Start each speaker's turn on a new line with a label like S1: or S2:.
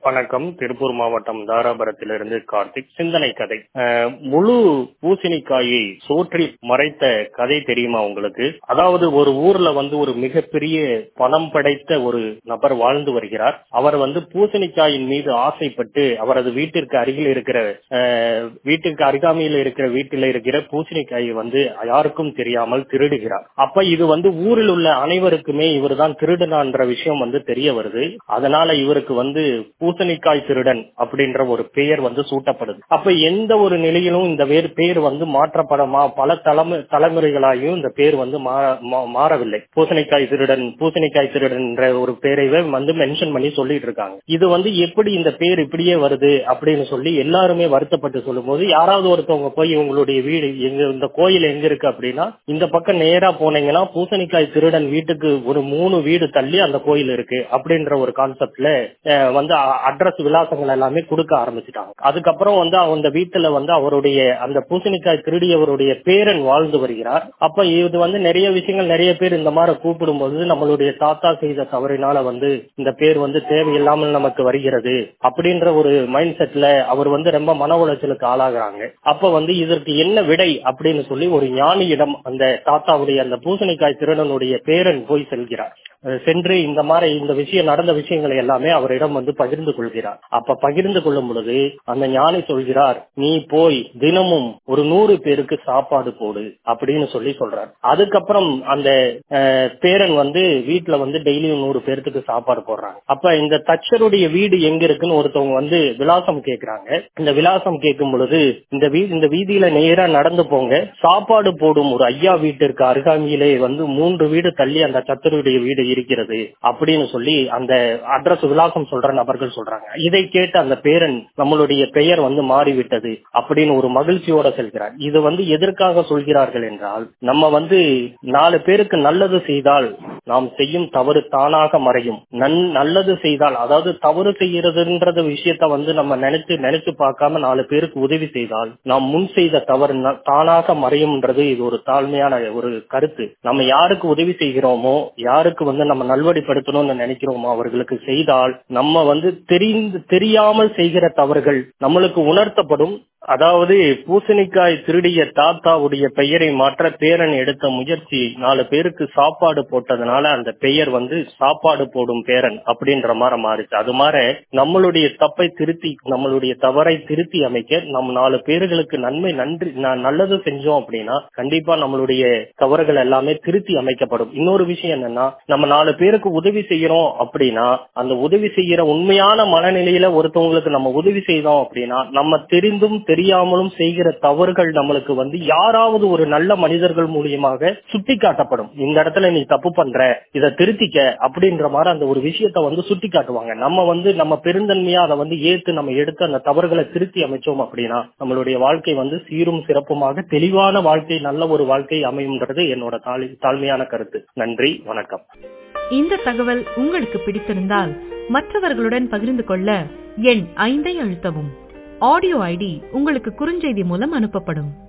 S1: வணக்கம் திருப்பூர் மாவட்டம் தாராபுரத்திலிருந்து கார்த்திக் சிந்தனை கதை அஹ், முழு பூசணிக்காயை சோற்றில் மறைத்த கதை தெரியுமா உங்களுக்கு அதாவது ஒரு ஊர்ல வந்து ஒரு மிகப்பெரிய பணம் படைத்த ஒரு நபர் வாழ்ந்து வருகிறார் அவர் வந்து பூசணிக்காயின் மீது ஆசைப்பட்டு அவரது வீட்டிற்கு அருகில் இருக்கிற அஹ், வீட்டுக்கு அருகாமையில் இருக்கிற வீட்டில் இருக்கிற பூசணிக்காயை வந்து யாருக்கும் தெரியாமல் திருடுகிறார் அப்ப இது வந்து ஊரில் உள்ள அனைவருக்குமே இவர்தான் திருடனான்ற விஷயம் வந்து தெரிய வருது அதனால இவருக்கு வந்து பூசணிக்காய் திருடன் அப்படின்ற ஒரு பெயர் வந்து சூட்டப்படுது அப்ப எந்த ஒரு நிலையிலும் இந்த வேறு பெயர் வந்து மாற்றப்படமா பல தலைமு தலைமுறைகளாயும் இந்த பேர் வந்து மா- மா- மாறவில்லை பூசணிக்காய் திருடன் பூசணிக்காய் திருடன்ற ஒரு பேரைவே வந்து மென்ஷன் பண்ணி சொல்லிட்டு இருக்காங்க இது வந்து எப்படி இந்த பேர் இப்படியே வருது அப்படின்னு சொல்லி எல்லாருமே வருத்தப்பட்டு சொல்லும்போது யாராவது ஒருத்தவங்க போய் உங்களுடைய வீடு எங்க இந்த கோயில் எங்க இருக்கு அப்படின்னா இந்த பக்கம் நேரா போனீங்கன்னா பூசணிக்காய் திருடன் வீட்டுக்கு ஒரு மூணு வீடு தள்ளி அந்த கோயில் இருக்கு அப்படின்ற ஒரு கான்செப்ட்ல வந்து அட்ரஸ் விலாசங்கள் எல்லாமே கொடுக்க ஆரம்பிச்சிட்டாங்க அதுக்கப்புறம் வந்து அந்த வீட்டுல வந்து அவருடைய அந்த பூசணிக்காய் திருடியவருடைய பேரன் வாழ்ந்து வருகிறார் அப்ப இது வந்து நிறைய விஷயங்கள் நிறைய பேர் இந்த மாதிரி கூப்பிடும்போது நம்மளுடைய தாத்தா செய்த தவறினால வந்து இந்த பேர் வந்து தேவையில்லாமல் நமக்கு வருகிறது அப்படின்ற ஒரு மைண்ட் செட்ல அவர் வந்து ரொம்ப மன உளைச்சலுக்கு ஆளாகிறாங்க அப்ப வந்து இதற்கு என்ன விடை அப்படின்னு சொல்லி ஒரு ஞானியிடம் அந்த தாத்தாவுடைய அந்த பூசணிக்காய் திருடனுடைய பேரன் போய் செல்கிறார் அஹ் சென்று இந்த மாதிரி இந்த விஷயம் நடந்த விஷயங்களை எல்லாமே அவரிடம் வந்து பகிர்ந்து கொள்கிறார் அப்ப பகிர்ந்து கொள்ளும் பொழுது அந்த ஞானி சொல்கிறார் நீ போய் தினமும் ஒரு நூறு பேருக்கு சாப்பாடு போடு அப்படின்னு சொல்லி சொல்றார் அதுக்கப்புறம் அந்த அஹ், பேரன் வந்து வீட்டுல வந்து டெய்லியும் நூறு பேர்த்துக்கு சாப்பாடு போடுறாங்க அப்ப இந்த தச்சருடைய வீடு எங்க இருக்குன்னு ஒருத்தவங்க வந்து விலாசம் கேக்குறாங்க இந்த விலாசம் கேட்கும் பொழுது இந்த வீ இந்த வீதியில நேரா நடந்து போங்க சாப்பாடு போடும் ஒரு ஐயா வீட்டிற்கு அருகாமையிலே வந்து மூன்று வீடு தள்ளி அந்த தச்சருடைய வீடு இருக்கிறது அப்படின்னு சொல்லி அந்த அட்ரஸ் விலாசம் சொல்ற நபர்கள் சொல்றாங்க இதை கேட்டு அந்த பேரன் நம்மளுடைய பெயர் வந்து மாறிவிட்டது அப்படின்னு ஒரு மகிழ்ச்சியோட செல்கிறார் இது வந்து எதற்காக சொல்கிறார்கள் என்றால் நம்ம வந்து நாலு பேருக்கு நல்லது செய்தால் நாம் செய்யும் தவறு தானாக மறையும் நன் நல்லது செய்தால் அதாவது தவறு செய்யறதுன்றது விஷயத்த வந்து நம்ம நினைச்சு நினைச்சு பார்க்காம நாலு பேருக்கு உதவி செய்தால் நாம் முன் செய்த தவறு ந- தானாக மறையும்ன்றது இது ஒரு தாழ்மையான ஒரு கருத்து நம்ம யாருக்கு உதவி செய்கிறோமோ யாருக்கு வந்து நம்ம நல்வழிப்படுத்தணும்னு நினைக்கிறோமோ அவர்களுக்கு செய்தால் நம்ம வந்து தெரிந்து தெரியாமல் செய்கிற தவறுகள் நம்மளுக்கு உணர்த்தப்படும் அதாவது பூசணிக்காய் திருடிய தாத்தாவுடைய பெயரை மாற்ற பேரன் எடுத்த முயற்சி நாலு பேருக்கு சாப்பாடு போட்டதுனால அந்த பெயர் வந்து சாப்பாடு போடும் பேரன் அப்படின்ற மாதிரி மாறுச்சு அது மாதிரி நம்மளுடைய தப்பை திருத்தி நம்மளுடைய தவறை திருத்தி அமைக்க நம்ம நாலு பேர்களுக்கு நன்மை நன்றி ந- நல்லது செஞ்சோம் அப்படின்னா கண்டிப்பா நம்மளுடைய தவறுகள் எல்லாமே திருத்தி அமைக்கப்படும் இன்னொரு விஷயம் என்னன்னா நம்ம நாலு பேருக்கு உதவி செய்யறோம் அப்படின்னா அந்த உதவி செய்யற உண்மையான மனநிலையில ஒருத்தவங்களுக்கு நம்ம உதவி செய்தோம் அப்படின்னா நம்ம தெரிந்தும் தெரியாமலும் செய்கிற தவறுகள் நம்மளுக்கு வந்து யாராவது ஒரு நல்ல மனிதர்கள் மூலியமாக சுட்டி காட்டப்படும் இந்த இடத்துல நீ தப்பு பண்ற இதை திருத்திக்க அப்படின்ற மாதிரி அந்த ஒரு விஷயத்த வந்து சுட்டி காட்டுவாங்க நம்ம வந்து நம்ம பெருந்தன்மையா அதை வந்து ஏத்து நம்ம எடுத்து அந்த தவறுகளை திருத்தி அமைச்சோம் அப்படின்னா நம்மளுடைய வாழ்க்கை வந்து சீரும் சிறப்புமாக தெளிவான வாழ்க்கை நல்ல ஒரு வாழ்க்கை அமையும்ன்றது என்னோட தாழ்- தாழ்மையான கருத்து நன்றி வணக்கம்
S2: இந்த தகவல் உங்களுக்கு பிடித்திருந்தால் மற்றவர்களுடன் பகிர்ந்து கொள்ள எண் ஐந்தை அழுத்தவும் ஆடியோ ஐடி உங்களுக்கு குறுஞ்செய்தி மூலம் அனுப்பப்படும்